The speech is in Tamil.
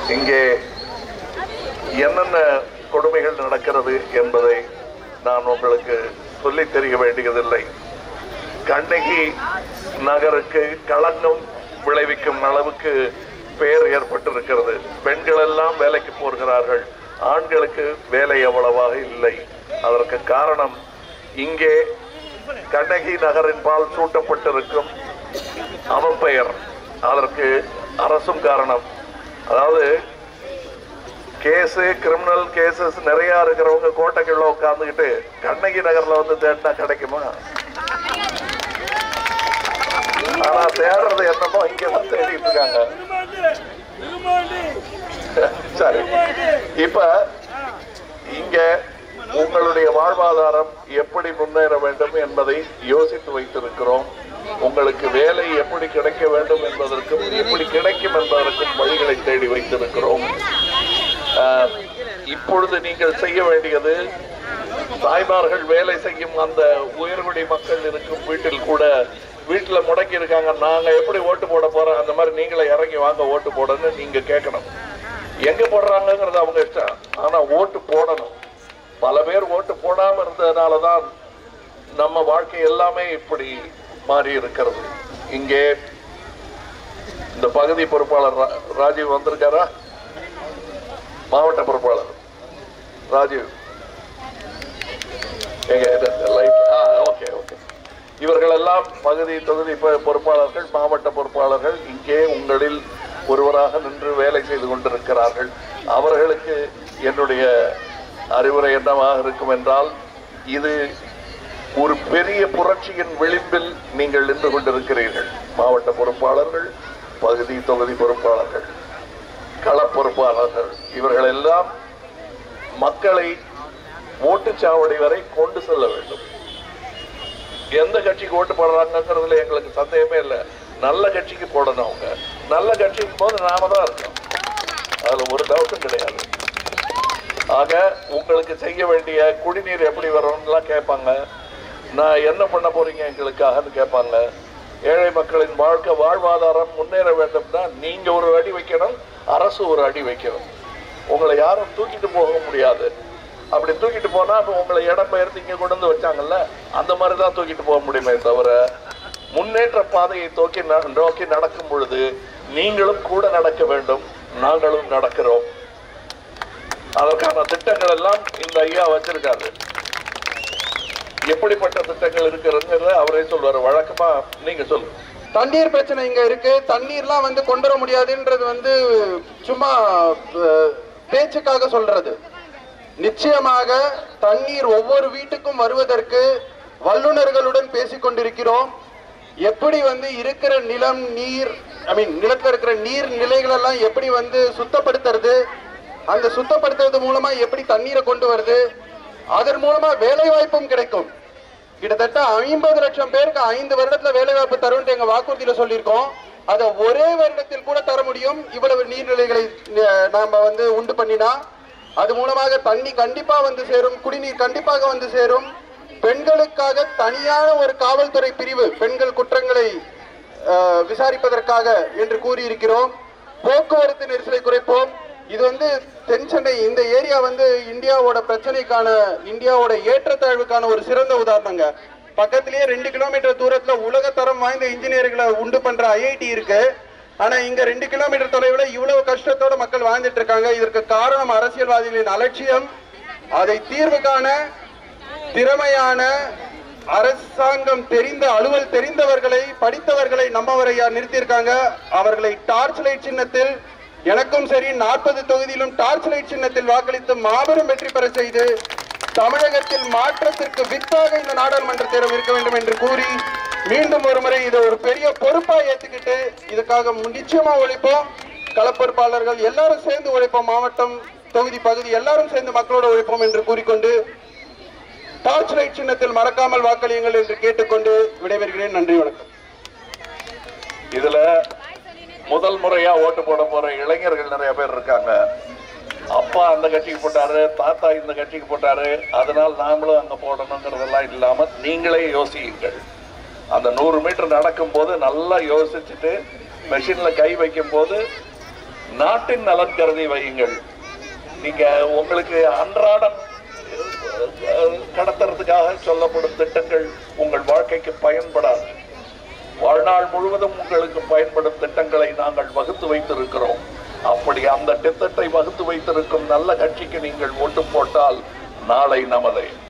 இங்கே என்னென்ன கொடுமைகள் நடக்கிறது என்பதை நான் உங்களுக்கு சொல்லித் தெரிய வேண்டியதில்லை கண்ணகி நகருக்கு களங்கம் விளைவிக்கும் அளவுக்கு பெயர் ஏற்பட்டிருக்கிறது பெண்கள் எல்லாம் வேலைக்கு போகிறார்கள் ஆண்களுக்கு வேலை அவ்வளவாக இல்லை அதற்கு காரணம் இங்கே கண்ணகி நகரின் பால் சூட்டப்பட்டிருக்கும் அவப்பெயர் அதற்கு அரசும் காரணம் அதாவது கேஸு கிரிமினல் கேசஸ் நிறைய இருக்கிறவங்க கோட்டைக்குள்ள உட்காந்துக்கிட்டு கண்ணகி நகர்ல வந்து தேடினா கிடைக்குமா ஆனா தேடுறது என்னமோ இங்க தான் தேடிட்டு இருக்காங்க சரி இப்ப இங்க உங்களுடைய வாழ்வாதாரம் எப்படி முன்னேற வேண்டும் என்பதை யோசித்து வைத்திருக்கிறோம் உங்களுக்கு வேலை எப்படி கிடைக்க வேண்டும் என்பதற்கும் எப்படி கிடைக்கும் என்பதற்கும் வழிகளை தேடி வைத்திருக்கிறோம் ஆஹ், இப்பொழுது நீங்கள் செய்ய வேண்டியது தாய்மார்கள் வேலை செய்யும் அந்த உயர்குடி மக்கள் இருக்கும் வீட்டில் கூட வீட்டுல முடக்கி இருக்காங்க நாங்க எப்படி ஓட்டு போட போறோம் அந்த மாதிரி நீங்களே இறங்கி வாங்க ஓட்டு போடணும்னு நீங்க கேட்கணும் எங்க போடுறாங்கங்கிறது அவங்க இஷ்டம் ஆனா ஓட்டு போடணும் பல பேர் ஓட்டு போடாம இருந்ததுனால தான் நம்ம வாழ்க்கை எல்லாமே இப்படி மாறி இருக்கிறது இங்கே இந்த பகுதி பொறுப்பாளர் ரா- ராஜீவ் வந்திருக்காரா மாவட்ட பொறுப்பாளர் ராஜீவ் எங்க லைட் ஆ ஓகே ஓகே இவர்கள் எல்லாம் பகுதி தொகுதி பொ- பொறுப்பாளர்கள் மாவட்ட பொறுப்பாளர்கள் இங்கே உங்களில் ஒருவராக நின்று வேலை செய்து கொண்டிருக்கிறார்கள் அவர்களுக்கு என்னுடைய அறிவுரை என்னவாக இருக்கும் என்றால் இது ஒரு பெரிய புரட்சியின் விளிம்பில் நீங்கள் நின்று கொண்டிருக்கிறீர்கள் மாவட்ட பொறுப்பாளர்கள் பகுதி தொகுதி பொறுப்பாளர்கள் கள பொறுப்பாளர்கள் இவர்கள் எல்லாம் மக்களை ஓட்டுச்சாவடி வரை கொண்டு செல்ல வேண்டும் எந்த கட்சிக்கு ஓட்டு போடுறாங்கிறதுல எங்களுக்கு சந்தேகமே இல்லை நல்ல கட்சிக்கு போடணும் அவங்க நல்ல கட்சிக்கும் போது நாம தான் இருக்கோம் அதுல ஒரு டவுட்டும் கிடையாது ஆக உங்களுக்கு செய்ய வேண்டிய குடிநீர் எப்படி வரும்னுலாம் கேட்பாங்க நான் என்ன பண்ண போறீங்க எங்களுக்காகன்னு கேட்பாங்க ஏழை மக்களின் வாழ்க்கை வாழ்வாதாரம் முன்னேற வேண்டும்னா நீங்க ஒரு அடி வைக்கணும் அரசு ஒரு அடி வைக்கணும் உங்களை யாரும் தூக்கிட்டு போக முடியாது அப்படி தூக்கிட்டு போனா அப்ப உங்களை இடம் பெயர்த்து இங்க கொண்டு வந்து வச்சாங்கல்ல அந்த மாதிரி தான் தூக்கிட்டு போக முடியுமே தவிர முன்னேற்ற பாதையை தோக்கி ந- நோக்கி நடக்கும் பொழுது நீங்களும் கூட நடக்க வேண்டும் நாங்களும் நடக்கிறோம் அதற்கான திட்டங்கள் எல்லாம் இந்த ஐயா வச்சிருக்காரு எப்படிப்பட்ட திட்டங்கள் இருக்கிறதுங்கிறத அவரே சொல்வாரு வழக்கமா நீங்க சொல்லுங்க தண்ணீர் பிரச்சனை இங்க இருக்கு தண்ணீர்லாம் வந்து கொண்டு வர முடியாதுன்றது வந்து சும்மா அஹ், பேச்சுக்காக சொல்றது நிச்சயமாக தண்ணீர் ஒவ்வொரு வீட்டுக்கும் வருவதற்கு வல்லுநர்களுடன் பேசிக் கொண்டிருக்கிறோம் எப்படி வந்து இருக்கிற நிலம் நீர் ஐ மீன் நிலத்துல இருக்கிற நீர் நிலைகள் எல்லாம் எப்படி வந்து சுத்தப்படுத்துறது அந்த சுத்தப்படுத்துறது மூலமா எப்படி தண்ணீரை கொண்டு வருது அதன் மூலமா வேலை வாய்ப்பும் கிடைக்கும் கிட்டத்தட்ட ஐம்பது லட்சம் பேருக்கு ஐந்து வருடத்துல வேலை வாய்ப்பு தரும்னு எங்க வாக்குறுதியில சொல்லியிருக்கோம் அதை ஒரே வருடத்தில் கூட தர முடியும் இவ்வளவு நீர்நிலைகளை அஹ், நாம வந்து உண்டு பண்ணினா அது மூலமாக தண்ணி கண்டிப்பா வந்து சேரும் குடிநீர் கண்டிப்பாக வந்து சேரும் பெண்களுக்காக தனியான ஒரு காவல்துறை பிரிவு பெண்கள் குற்றங்களை அஹ், விசாரிப்பதற்காக என்று கூறியிருக்கிறோம் போக்குவரத்து நெரிசலை குறைப்போம் இது வந்து தென் சென்னை இந்த ஏரியா வந்து இந்தியாவோட பிரச்சனைக்கான இந்தியாவோட ஏற்றத்தாழ்வுக்கான ஒரு சிறந்த உதாரணங்க பக்கத்திலேயே ரெண்டு கிலோமீட்டர் தூரத்துல உலக தரம் வாய்ந்த இன்ஜினியர்களை உண்டு பண்ற ஐஐடி இருக்கு ஆனா இங்க ரெண்டு கிலோமீட்டர் தொலைவுல இவ்வளவு கஷ்டத்தோட மக்கள் வாழ்ந்துட்டு இருக்காங்க இதற்கு காரணம் அரசியல்வாதிகளின் அலட்சியம் அதை தீர்வு காண திறமையான அரசாங்கம் தெரிந்த அலுவல் தெரிந்தவர்களை படித்தவர்களை நம்மவரையா நிறுத்தியிருக்காங்க அவர்களை டார்ச் லைட் சின்னத்தில் எனக்கும் சரி நாற்பது தொகுதியிலும் டார்ச் லைட் சின்னத்தில் வாக்களித்து மாபெரும் வெற்றி பெற செய்து தமிழகத்தில் மாற்றத்திற்கு வித்தாக இந்த நாடாளுமன்ற தேர்வு இருக்க வேண்டும் என்று கூறி மீண்டும் ஒரு முறை இதை ஒரு பெரிய பொறுப்பா ஏத்துக்கிட்டு இதுக்காக நிச்சயமா உழைப்போம் களப்பொறுப்பாளர்கள் எல்லாரும் சேர்ந்து உழைப்போம் மாவட்டம் தொகுதி பகுதி எல்லாரும் சேர்ந்து மக்களோட உழைப்போம் என்று கூறிக்கொண்டு டார்ச் லைட் சின்னத்தில் மறக்காமல் வாக்களியுங்கள் என்று கேட்டுக்கொண்டு விடைபெறுகிறேன் நன்றி வணக்கம் இதுல முதல் முறையா ஓட்டு போட போற இளைஞர்கள் நிறைய பேர் இருக்காங்க அப்பா அந்த கட்சிக்கு போட்டாரு தாத்தா இந்த கட்சிக்கு போட்டாரு அதனால் நாமளும் அங்க போடணுங்கிறதெல்லாம் இல்லாம நீங்களே யோசியுங்கள் அந்த நூறு மீட்டர் நடக்கும் போது நல்லா யோசிச்சுட்டு மெஷின்ல கை வைக்கும் போது நாட்டின் நலன் கருதி வையுங்கள் நீங்க உங்களுக்கு அன்றாடம் அஹ், கடத்துறதுக்காக சொல்லப்படும் திட்டங்கள் உங்கள் வாழ்க்கைக்கு பயன்படாது வாழ்நாள் முழுவதும் உங்களுக்கு பயன்படும் திட்டங்களை நாங்கள் வகுத்து வைத்திருக்கிறோம் அப்படி அந்த திட்டத்தை வகுத்து வைத்திருக்கும் நல்ல கட்சிக்கு நீங்கள் ஓட்டு போட்டால் நாளை நமதே